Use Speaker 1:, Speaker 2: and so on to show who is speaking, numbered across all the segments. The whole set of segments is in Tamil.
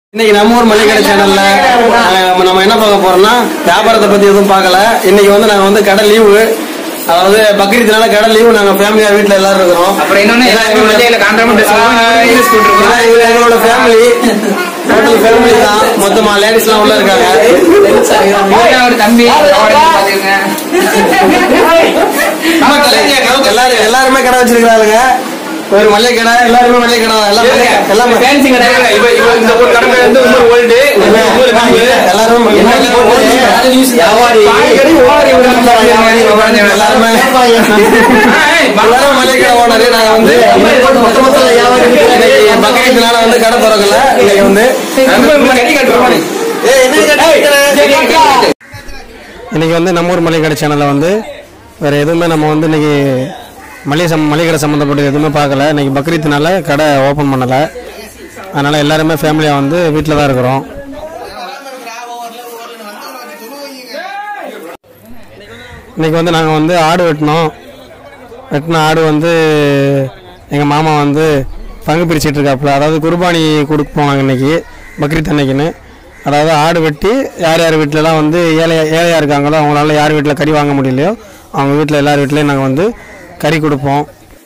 Speaker 1: இன்னைக்கு நம்ம ஊர் மளிகை சேனல்ல அஹ், நம்ம என்ன பார்க்க போறோம்னா வியாபாரத்தை பத்தி எதுவும் பார்க்கல இன்னைக்கு வந்து நாங்க வந்து கடை லீவு அதாவது பக்ரீத்னால கடை லீவு நாங்க ஃபேமிலியா வீட்ல எல்லாரும் இருக்கிறோம்
Speaker 2: அப்புறம் இன்னொன்னு எல்லாருமே மலையில காண்ட்ராமண்ட் ட்ரெஸ் யூஸ் பண்ணிருக்கோம்
Speaker 1: ஏன்னா இது எங்களோட ஃபேமிலி டோட்டல் ஃபேமிலி தான் மொத்தமா லேடிஸ் எல்லாம் உள்ள இருக்காங்க
Speaker 2: இவர்தான் ஒரு தம்பி அவரை பாத்துக்கங்க
Speaker 1: எல்லாரும் எல்லாருமே கடை வச்சிருக்காங்க ஒரு மளிகை கடை எல்லாருமே மளிகை கடை தான். எல்லாம் மளிகை- எல்லாம் மளிகை-
Speaker 2: ஃபேன்சி கடை இவ இவ இந்த ஒரு கடை பேர் வந்து ரொம்ப ஓல்டு
Speaker 1: எல்லாரும் வியாபாரி எல்லாருமே எல்லாரும் மளிகை கடை ஓனர் நாங்க வந்து இன்னைக்கு பக்ரீத்னால வந்து கடை திறக்கல இன்னைக்கு வந்து இன்னைக்கு வந்து நம்ம ஊர் மளிகை கடை சேனல்ல வந்து வேற எதுவுமே நம்ம வந்து இன்னைக்கு மளிகை சம் மளிகை கடை சம்மந்தப்பட்டது எதுவுமே பார்க்கல இன்னைக்கு பக்ரீத்னால கடை ஓப்பன் பண்ணல அதனால எல்லாருமே ஃபேமிலியாக வந்து வீட்டில் தான் இருக்கிறோம் இன்னைக்கு வந்து நாங்கள் வந்து ஆடு வெட்டினோம் வெட்டின ஆடு வந்து எங்கள் மாமா வந்து பங்கு பிரிச்சுட்டு இருக்காப்புல அதாவது குர்பானி கொடுக்க போனாங்க இன்னைக்கு பக்ரீத் அன்னைக்குன்னு அதாவது ஆடு வெட்டி யார் யார் வீட்டிலலாம் வந்து ஏழை ஏழையாக இருக்காங்களோ அவங்களால யார் வீட்டில் கறி வாங்க முடியலையோ அவங்க வீட்டில் எல்லார் வீட்லேயும் நாங்கள் வந்து கறி கொடுப்போம்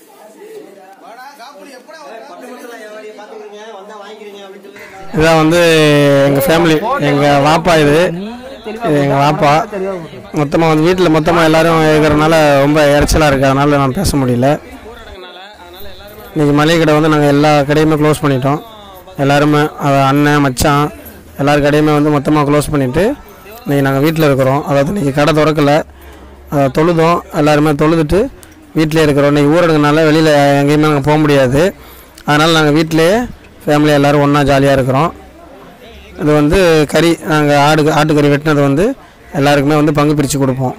Speaker 1: இதான் வந்து எங்கள் ஃபேமிலி எங்கள் வாப்பா இது இது எங்கள் வாப்பா மொத்தமாக வந்து வீட்டில் மொத்தமாக எல்லாரும் இருக்கிறனால ரொம்ப இறைச்சலாக இருக்கு அதனால நான் பேச முடியல இன்றைக்கி மளிகை கடை வந்து நாங்கள் எல்லா கடையுமே க்ளோஸ் பண்ணிட்டோம் எல்லாருமே அது அண்ணன் மச்சான் எல்லார் கடையுமே வந்து மொத்தமாக க்ளோஸ் பண்ணிவிட்டு இன்றைக்கி நாங்கள் வீட்டில் இருக்கிறோம் அதாவது இன்றைக்கி கடை திறக்கல அதை தொழுதோம் எல்லாருமே தொழுதுட்டு வீட்டிலே இருக்கிறோம் இன்றைக்கி ஊரடங்குனால வெளியில் எங்கேயுமே நாங்கள் போக முடியாது அதனால் நாங்கள் வீட்டிலேயே ஃபேமிலியாக எல்லோரும் ஒன்றா ஜாலியாக இருக்கிறோம் இது வந்து கறி நாங்கள் ஆடு ஆட்டுக்கறி வெட்டினது வந்து எல்லாருக்குமே வந்து பங்கு பிரித்து கொடுப்போம்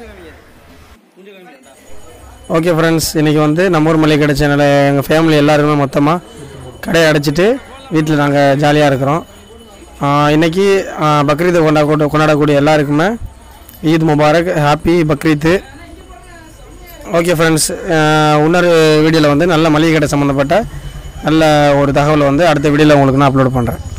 Speaker 1: ஓகே ஃப்ரெண்ட்ஸ் இன்றைக்கி வந்து நம்ம ஊர் மளிகை கடை சேனலில் எங்கள் ஃபேமிலி எல்லாருமே மொத்தமாக கடையை அடைச்சிட்டு வீட்டில் நாங்கள் ஜாலியாக இருக்கிறோம் ஆஹ் இன்னைக்கு ஆஹ் பக்ரீத்தை கொண்டா கொண்ட- கொண்டாடக்கூடிய எல்லாருக்குமே ஈத் முபாரக் ஹாப்பி பக்ரீத்து ஓகே ஃப்ரெண்ட்ஸ் இன்னொரு வீடியோவில் வந்து நல்ல மளிகை கடை சம்மந்தப்பட்ட நல்ல ஒரு தகவலை வந்து அடுத்த வீடியோவில் உங்களுக்கு நான் அப்லோட் பண்ணுறேன்